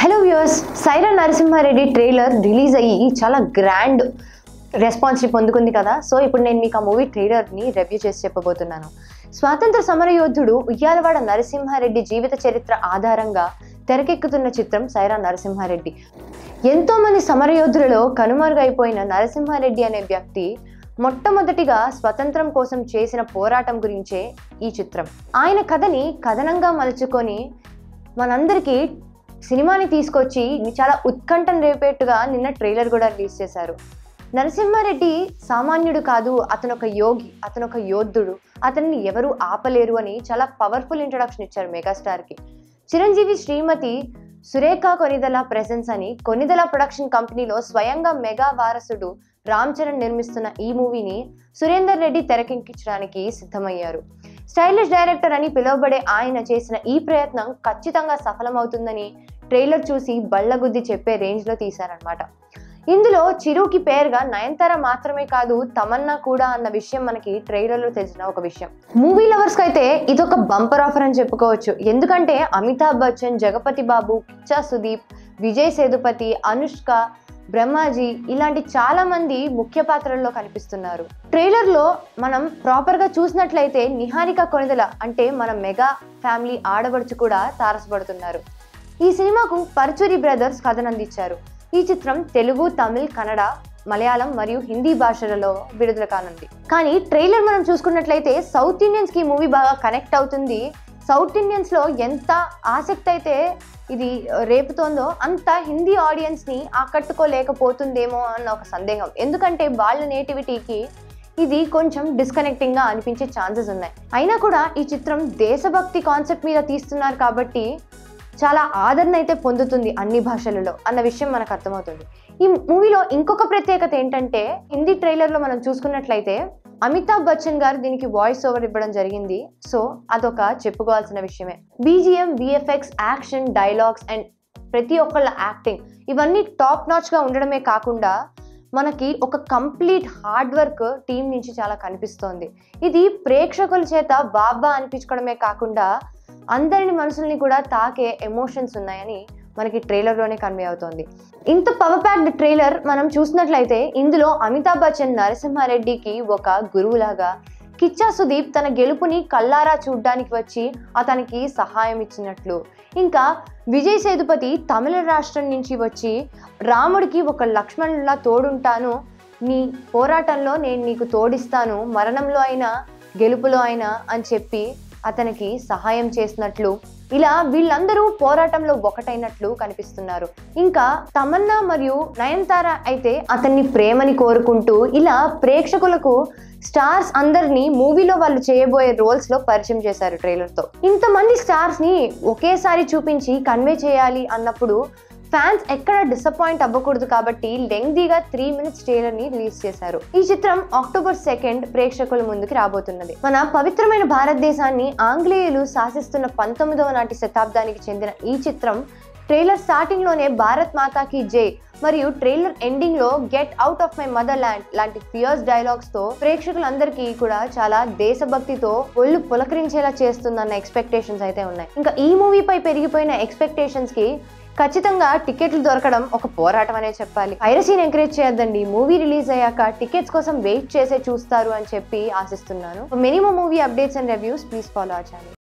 hello viewers Sye Raa Narasimha Reddy trailer release అయ్యి చాలా grand రెస్పాన్స్ని పొందుకుంది కదా సో ఇప్పుడు నేను మీకు ఆ మూవీ ట్రైలర్ని రివ్యూ చేసి చెప్పబోతున్నాను స్వాతంత్ర సమరయోధుడు ఉయ్యాలవాడ నరసింహారెడ్డి జీవిత చరిత్ర ఆధారంగా తెరకెక్కుతున్న చిత్రం సైరా నరసింహారెడ్డి ఎంతో మంది సమరయోధులలో కనుమరుగైపోయిన నరసింహారెడ్డి అనే వ్యక్తి మొట్టమొదటిగా స్వతంత్రం కోసం చేసిన పోరాటం గురించే ఈ చిత్రం ఆయన కథని కథనంగా మలుచుకొని మనందరికీ సినిమాని తీసుకొచ్చి చాలా ఉత్కంఠం రేపేట్టుగా నిన్న ట్రైలర్ కూడా రిలీజ్ చేశారు నరసింహారెడ్డి సామాన్యుడు కాదు అతను ఒక యోగి అతను ఒక యోధుడు అతన్ని ఎవరు ఆపలేరు అని చాలా పవర్ఫుల్ ఇంట్రడక్షన్ ఇచ్చారు మెగాస్టార్కి చిరంజీవి శ్రీమతి సురేఖ కొనిదల ప్రెసెన్స్ అని కొనిదల ప్రొడక్షన్ కంపెనీలో స్వయంగా మెగా వారసుడు రామ్ చరణ్ నిర్మిస్తున్న ఈ మూవీని సురేందర్ రెడ్డి తెరకెక్కించడానికి సిద్ధమయ్యారు స్టైలిష్ డైరెక్టర్ అని పిలువబడే ఆయన చేసిన ఈ ప్రయత్నం ఖచ్చితంగా సఫలమవుతుందని ట్రైలర్ చూసి బళ్ళగుద్ది చెప్పే రేంజ్లో తీశారనమాట ఇందులో చిరుకి పేరుగా నయనతార మాత్రమే కాదు తమన్నా కూడా అన్న విషయం మనకి ట్రైలర్లో తెలిసిన ఒక విషయం మూవీ లవర్స్కి అయితే ఇదొక బంపర్ ఆఫర్ అని చెప్పుకోవచ్చు ఎందుకంటే అమితాబ్ బచ్చన్ జగపతి బాబు కిచ్చా సుదీప్ విజయ్ సేతుపతి అనుష్క బ్రహ్మాజీ ఇలాంటి చాలా మంది ముఖ్య పాత్రల్లో కనిపిస్తున్నారు ట్రైలర్లో మనం ప్రాపర్గా చూసినట్లయితే నిహారిక కొనిదల అంటే మన మెగా ఫ్యామిలీ ఆడబడుచు కూడా తారసపడుతున్నారు ఈ సినిమాకు పర్చురి బ్రదర్స్ కథనందించారు ఈ చిత్రం తెలుగు తమిళ్ కన్నడ మలయాళం మరియు హిందీ భాషలలో విడుదల కానుంది కానీ ట్రైలర్ మనం చూసుకున్నట్లయితే సౌత్ ఇండియన్స్ కి మూవీ బాగా కనెక్ట్ అవుతుంది సౌత్ ఇండియన్స్ లో ఎంత ఆసక్తి అయితే ఇది రేపుతోందో అంత హిందీ ఆడియన్స్ ని ఆకట్టుకోలేకపోతుందేమో అన్న ఒక సందేహం ఎందుకంటే వాళ్ళ నేటివిటీకి ఇది కొంచెం డిస్కనెక్టింగ్ గా అనిపించే ఛాన్సెస్ ఉన్నాయి అయినా కూడా ఈ చిత్రం దేశభక్తి కాన్సెప్ట్ మీద తీస్తున్నారు కాబట్టి చాలా ఆదరణ అయితే పొందుతుంది అన్ని భాషలలో అన్న విషయం మనకు అర్థమవుతుంది ఈ మూవీలో ఇంకొక ప్రత్యేకత ఏంటంటే హిందీ ట్రైలర్లో మనం చూసుకున్నట్లయితే అమితాబ్ బచ్చన్ గారు దీనికి వాయిస్ ఓవర్ ఇవ్వడం జరిగింది సో అదొక చెప్పుకోవాల్సిన విషయమే BGM VFX action dialogues and ప్రతి ఒక్కళ్ళ యాక్టింగ్ ఇవన్నీ టాప్ నాచ్గా ఉండడమే కాకుండా మనకి ఒక కంప్లీట్ హార్డ్ వర్క్ టీం నుంచి చాలా కనిపిస్తోంది ఇది ప్రేక్షకుల చేత బాబా అనిపించుకోవడమే కాకుండా అందరిని మనుషుల్ని కూడా తాకే ఎమోషన్స్ ఉన్నాయని మనకి ట్రైలర్లోనే కన్వే అవుతోంది ఇంత పవర్ ప్యాక్డ్ ట్రైలర్ మనం చూసినట్లయితే ఇందులో అమితాబ్ బచ్చన్ నరసింహారెడ్డికి ఒక గురువులాగా కిచ్చా సుదీప్ తన గెలుపుని కల్లారా చూడ్డానికి వచ్చి అతనికి సహాయం ఇచ్చినట్లు ఇంకా విజయ్ సేతుపతి తమిళ రాష్ట్రం నుంచి వచ్చి రాముడికి ఒక లక్ష్మణులా తోడుంటాను నీ పోరాటంలో నేను నీకు తోడిస్తాను మరణంలో అయినా గెలుపులో అయినా అని చెప్పి అతనికి సహాయం చేసినట్లు ఇలా వీళ్ళందరూ పోరాటంలో ఒకటైనట్లు కనిపిస్తున్నారు ఇంకా తమన్నా మరియు నయనతార అయితే అతన్ని ప్రేమని కోరుకుంటూ ఇలా ప్రేక్షకులకు స్టార్స్ అందరినీ మూవీలో వాళ్ళు చేయబోయే రోల్స్ లో పరిచయం చేశారు ట్రైలర్ తో ఇంతమంది స్టార్స్ ని ఒకేసారి చూపించి కన్వే చేయాలి అన్నప్పుడు ఫ్యాన్స్ ఎక్కడ డిసప్పాయింట్ అవ్వకూడదు కాబట్టి లెంగ్దీగా త్రీ మినిట్స్ ట్రైలర్ ని రిలీజ్ చేశారు ఈ చిత్రం అక్టోబర్ సెకండ్ ప్రేక్షకుల ముందుకి రాబోతున్నది మన పవిత్రమైన భారతదేశాన్ని ఆంగ్లేయులు శాసిస్తున్న పంతొమ్మిదవ నాటి శతాబ్దానికి చెందిన ఈ చిత్రం ట్రైలర్ స్టార్టింగ్ లోనే భారత్ మాతాకి జై మరియు ట్రైలర్ ఎండింగ్ లో get out of my motherland లాంటి ఫియర్స్ డైలాగ్స్ తో ప్రేక్షకులందరికీ కూడా చాలా దేశభక్తితో ఒళ్ళు పులకరించేలా చేస్తుందన్న ఎక్స్పెక్టేషన్స్ అయితే ఉన్నాయి ఇంకా ఈ మూవీపై పెరిగిపోయిన ఎక్స్పెక్టేషన్స్ కి ఖచ్చితంగా టికెట్లు దొరకడం ఒక పోరాటం అనే చెప్పాలి పైరసీని ఎంకరేజ్ చేయొద్దండి మూవీ రిలీజ్ అయ్యాక టికెట్స్ కోసం వెయిట్ చేసే చూస్తారు అని చెప్పి ఆశిస్తున్నాను minimum movie updates and reviews please follow ఆ ఛానల్